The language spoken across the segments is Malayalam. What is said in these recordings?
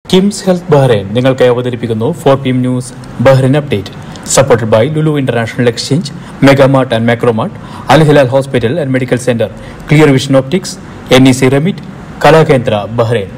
കിംസ് ഹെൽത്ത് ബഹ്റൈൻ നിങ്ങൾക്കായി അവതരിപ്പിക്കുന്നു four P M news Bahrain update supported by Lulu International Exchange Megamart and Macromart Al Hilal Hospital and Medical Centre Clear Vision Optics N E C Remit Kalakendra Bahrain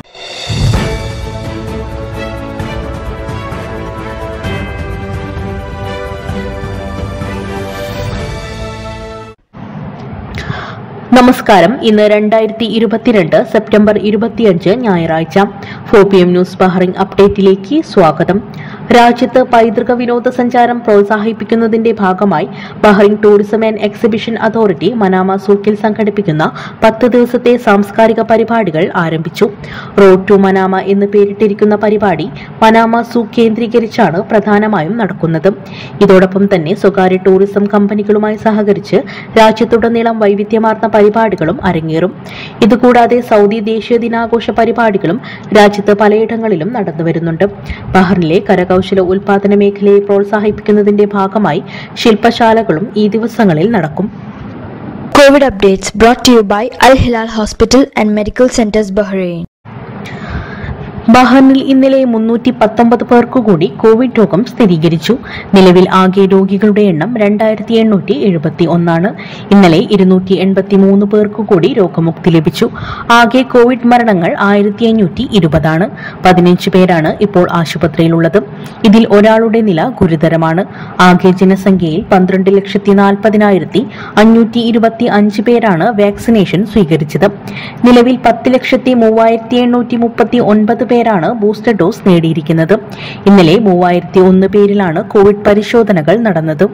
നമസ്കാരം ഇന്ന് രണ്ടായിരത്തി ഇരുപത്തിരണ്ട് സെപ്റ്റംബർ ഇരുപത്തിയഞ്ച് ഞായറാഴ്ച four P M news Bahrain അപ്ഡേറ്റിലേക്ക് സ്വാഗതം രാജ്യത്ത് പൈതൃക വിനോദസഞ്ചാരം പ്രോത്സാഹിപ്പിക്കുന്നതിന്റെ ഭാഗമായി Bahrain Tourism and Exhibition Authority Manama സൂക്കിൽ സംഘടിപ്പിക്കുന്ന പത്ത് ദിവസത്തെ സാംസ്കാരിക പരിപാടികൾ ആരംഭിച്ചു റോഡ് ടു മനാമ എന്ന് പേരിട്ടിരിക്കുന്ന പരിപാടി മനാമ സൂക്ക് കേന്ദ്രീകരിച്ചാണ് പ്രധാനമായും നടക്കുന്നത് ഇതോടൊപ്പം തന്നെ സ്വകാര്യ ടൂറിസം കമ്പനികളുമായി സഹകരിച്ച് രാജ്യത്തുടനീളം വൈവിധ്യമാർന്ന പരിപാടികളും അരങ്ങേറും ഇതുകൂടാതെ സൗദി ദേശീയ ദിനാഘോഷ പരിപാടികളും രാജ്യത്ത് പലയിടങ്ങളിലും നടന്നുവരുന്നുണ്ട് ബഹ്റിനിലെ കരകൗശല ഉൽപാദന മേഖലയെ പ്രോത്സാഹിപ്പിക്കുന്നതിന്റെ ഭാഗമായി ശില്പശാലകളും ഈ ദിവസങ്ങളിൽ നടക്കും COVID updates brought to you by Al Hilal Hospital and Medical Centers Bahrain. ബഹ്റിനിൽ ഇന്നലെ മുന്നൂറ്റി പത്തൊമ്പത് പേർക്ക് കൂടി കോവിഡ് രോഗം സ്ഥിരീകരിച്ചു നിലവിൽ ആകെ രോഗികളുടെ എണ്ണം രണ്ടായിരത്തി എണ്ണൂറ്റി എഴുപത്തി ഒന്നാണ് ഇന്നലെ ഇരുന്നൂറ്റി എൺപത്തി മൂന്ന് പേർക്ക് കൂടി രോഗമുക്തി ലഭിച്ചു ആകെ കോവിഡ് മരണങ്ങൾ ആയിരത്തി അഞ്ഞൂറ്റി ഇരുപതാണ് പതിനഞ്ച് പേരാണ് ഇപ്പോൾ ആശുപത്രിയിലുള്ളത് ഇതിൽ ഒരാളുടെ നില ഗുരുതരമാണ് ആകെ ജനസംഖ്യയിൽ പന്ത്രണ്ട് ലക്ഷത്തി നാൽപ്പതിനായിരത്തി അഞ്ഞൂറ്റി ഇരുപത്തി അഞ്ച് പേരാണ് വാക്സിനേഷൻ സ്വീകരിച്ചത് നിലവിൽ പത്ത് ലക്ഷത്തി മൂവായിരത്തി എണ്ണൂറ്റി മുപ്പത്തി ഒൻപത് പേരാണ് ബൂസ്റ്റർ ഡോസ് നേടിയിരിക്കുന്നത് ഇന്നലെ മൂവായിരത്തി ഒന്ന് പേരിലാണ് കോവിഡ് പരിശോധനകൾ നടന്നത്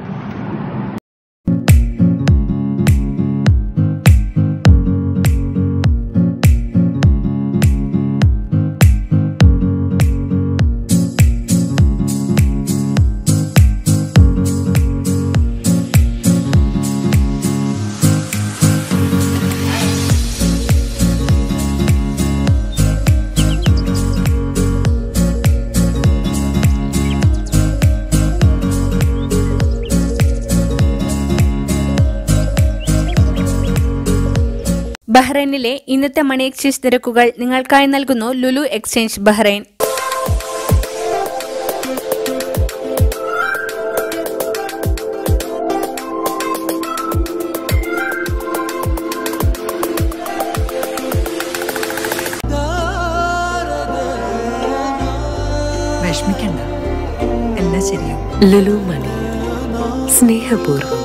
ബഹ്റൈനിലെ ഇന്നത്തെ മണി എക്സ്ചേഞ്ച് നിരക്കുകൾ നിങ്ങൾക്കായി നൽകുന്നു ലുലു എക്സ്ചേഞ്ച് ബഹ്റൈൻ വിഷമിക്കണ്ട എല്ലാം ശരിയാവും ലുലു മണി സ്നേഹപൂർവ്വം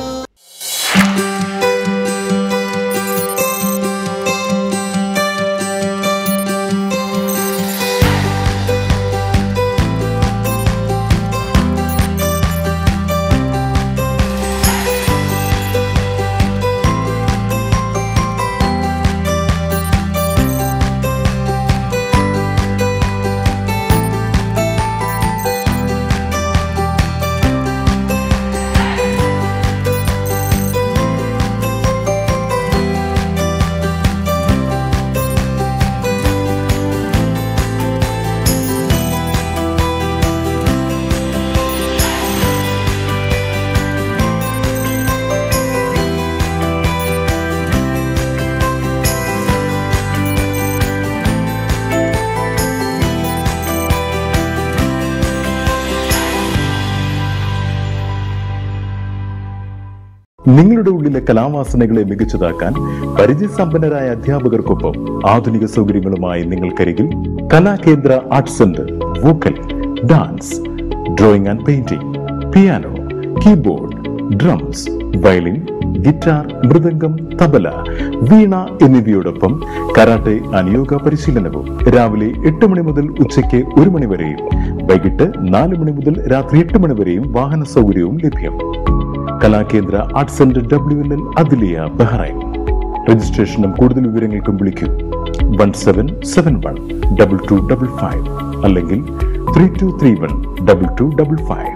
നിങ്ങളുടെ ഉള്ളിലെ കലാവാസനകളെ മികച്ചതാക്കാൻ പരിചയസമ്പന്നരായ അധ്യാപകർക്കൊപ്പം ആധുനിക സൗകര്യങ്ങളുമായി നിങ്ങൾക്കരികിൽ Kalakendra art centre vocal dance drawing and painting piano keyboard drums violin guitar mridangam tabla veena എന്നിവയോടൊപ്പം കരാട്ടെ അനുയോഗ പരിശീലനവും രാവിലെ എട്ട് മണി മുതൽ ഉച്ചയ്ക്ക് ഒരു മണി വരെയും വൈകിട്ട് നാല് മണി മുതൽ രാത്രി എട്ട് മണി വരെയും വാഹന സൗകര്യവും ലഭ്യം Kalakendra art centre W N L Adliya Bahrain രജിസ്ട്രേഷനും കൂടുതൽ വിവരങ്ങൾക്കും വിളിക്കൂ one seven seven one double two double five അല്ലെങ്കിൽ three two three one double two double five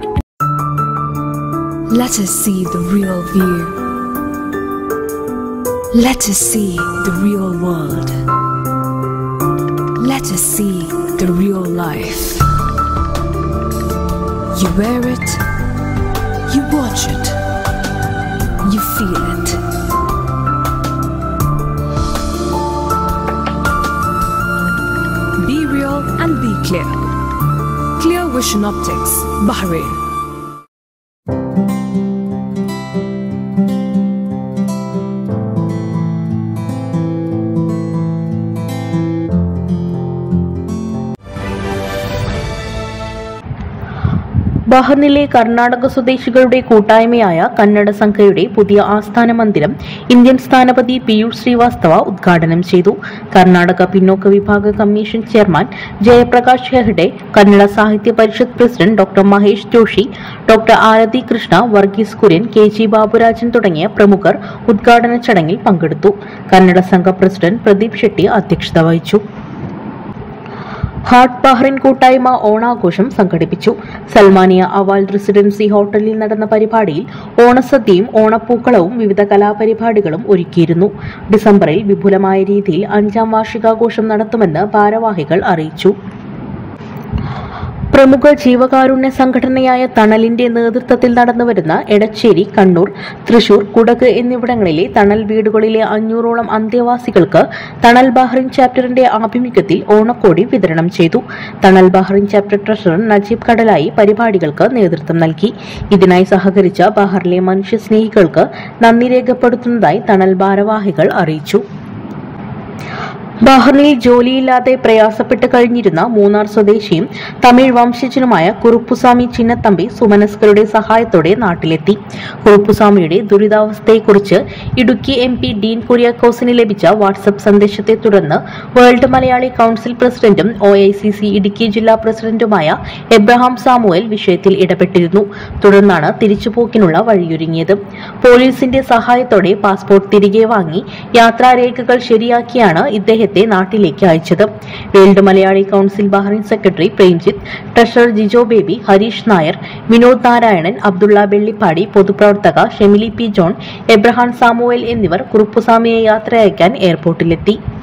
Let us see the real view. Let us see the real world. Let us see the real life. You wear it, you watch it, you feel it. Be real and and be clear. Clear Vision Optics, Bahrain. ബഹറിനിലെ കർണാടക സ്വദേശികളുടെ കൂട്ടായ്മയായ കന്നഡ സംഘയുടെ പുതിയ ആസ്ഥാന മന്ദിരം ഇന്ത്യൻ സ്ഥാനപതി പീയൂഷ് ശ്രീവാസ്തവ ഉദ്ഘാടനം ചെയ്തു കർണാടക പിന്നോക്ക വിഭാഗ commission chairman Jayaprakash Hegde Kannada Sahitya Parishat president doctor Mahesh Joshi doctor Aarathi Krishna Varghese Kurien K G Baburajan തുടങ്ങിയ പ്രമുഖർ ഉദ്ഘാടന ചടങ്ങിൽ പങ്കെടുത്തു കന്നഡ സംഘ പ്രസിഡന്റ് പ്രദീപ് ഷെട്ടി അധ്യക്ഷത വഹിച്ചു ഹാർട്ട് ബഹ്റിൻ കൂട്ടായ്മ ഓണാഘോഷം സംഘടിപ്പിച്ചു സൽമാനിയ അവാൽ റെസിഡൻസി ഹോട്ടലിൽ നടന്ന പരിപാടിയിൽ ഓണസദ്യയും ഓണപ്പൂക്കളവും വിവിധ കലാപരിപാടികളും ഒരുക്കിയിരുന്നു ഡിസംബറിൽ വിപുലമായ രീതിയിൽ അഞ്ചാം വാർഷികാഘോഷം നടത്തുമെന്ന് ഭാരവാഹികൾ അറിയിച്ചു പ്രമുഖ ജീവകാരുണ്യ സംഘടനയായ തണലിന്റെ നേതൃത്വത്തിൽ നടന്നുവരുന്ന എടച്ചേരി കണ്ണൂർ തൃശൂർ കുടക് എന്നിവിടങ്ങളിലെ തണൽ വീടുകളിലെ അഞ്ഞൂറോളം അന്തേവാസികൾക്ക് തണൽ ബഹ്റിൻ ചാപ്റ്ററിന്റെ ആഭിമുഖ്യത്തിൽ ഓണക്കോടി വിതരണം ചെയ്തു തണൽ ബഹ്റിൻ ചാപ്റ്റർ ട്രഷറർ നജീബ് കടലായി പരിപാടികൾക്ക് നേതൃത്വം നൽകി ഇതിനായി സഹകരിച്ച ബഹറിലെ മനുഷ്യസ്നേഹികൾക്ക് നന്ദി രേഖപ്പെടുത്തുന്നതായി തണൽ ഭാരവാഹികൾ അറിയിച്ചു ബഹ്റിനിൽ ജോലിയില്ലാതെ പ്രയാസപ്പെട്ട് കഴിഞ്ഞിരുന്ന മൂന്നാർ സ്വദേശിയും തമിഴ് വംശജനുമായ കുറുപ്പുസ്വാമി ചിന്നത്തമ്പി സുമനസ്കരുടെ സഹായത്തോടെ നാട്ടിലെത്തി കുറുപ്പുസ്വാമിയുടെ ദുരിതാവസ്ഥയെക്കുറിച്ച് ഇടുക്കി എം പി ഡീൻ കുര്യാക്കോസിന് ലഭിച്ച വാട്സപ്പ് സന്ദേശത്തെ തുടർന്ന് വേൾഡ് മലയാളി കൗൺസിൽ പ്രസിഡന്റും O I C C Idukki ജില്ലാ പ്രസിഡന്റുമായ എബ്രഹാം സാമുവൽ വിഷയത്തിൽ ഇടപെട്ടിരുന്നു തുടർന്നാണ് തിരിച്ചുപോക്കിനുള്ള വഴിയൊരുങ്ങിയത് പോലീസിന്റെ സഹായത്തോടെ പാസ്പോർട്ട് തിരികെ വാങ്ങി യാത്രാരേഖകൾ ശരിയാക്കിയാണ് ഇദ്ദേഹത്തെ നാട്ടിലേക്ക് അയച്ചത് World Malayali Council Bahrain secretary Premjith treasurer Jijo Baby Harish Nair Vinod Narayanan Abdulla Vellippadi പൊതുപ്രവർത്തക ഷെമിലി പി ജോൺ എബ്രഹാം സാമുവൽ എന്നിവർ കുറുപ്പുസ്വാമിയെ യാത്രയയക്കാൻ എയർപോർട്ടിലെത്തി